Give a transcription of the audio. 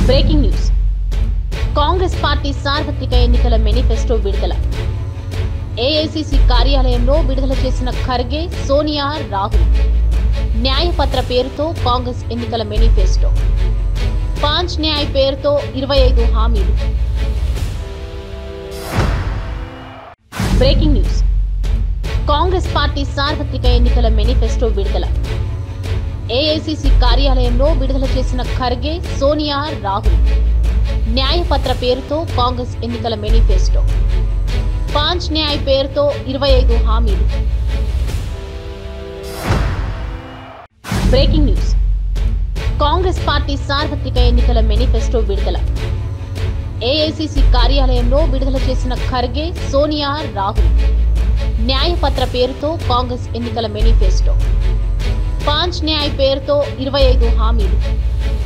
breaking news Congress party సార్వత్రిక ఎన్నికల manifesto విడుదల ఏఐసిసి కార్యాలయంలో విడుదల చేసిన ఖర్గే సోనియా రాహుల్ న్యాయపత్ర పేరుతో కాంగ్రెస్ ఎన్నికల మేనిఫెస్టో పాంచ్ న్యాయ్ పేరుతో ఇరవై ఐదు హామీలు బ్రేకింగ్ న్యూస్ కాంగ్రెస్ పార్టీ సార్వత్రిక ఎన్నికల మేనిఫెస్టో విడుదల ఏఐసిసి కార్యాలయంలో విడుదల చేసిన ఖర్గే సోనియా రాహుల్ న్యాయపత్ర పేరుతో కాంగ్రెస్ ఎన్నికల మేనిఫెస్టో పాంచ్ న్యాయ్ పేరుతో ఇరవై ఐదు హామీలు బ్రేకింగ్ న్యూస్ కాంగ్రెస్ పార్టీ సార్వత్రిక ఎన్నికల మేనిఫెస్టో విడుదల ఏఐసిసి కార్యాలయంలో విడుదల చేసిన ఖర్గే సోనియా రాహుల్ న్యాయపత్ర పేరుతో కాంగ్రెస్ ఎన్నికల మేనిఫెస్టో పాంచ్ న్యాయ్ పేరుతో ఇరవై ఐదు హామీలు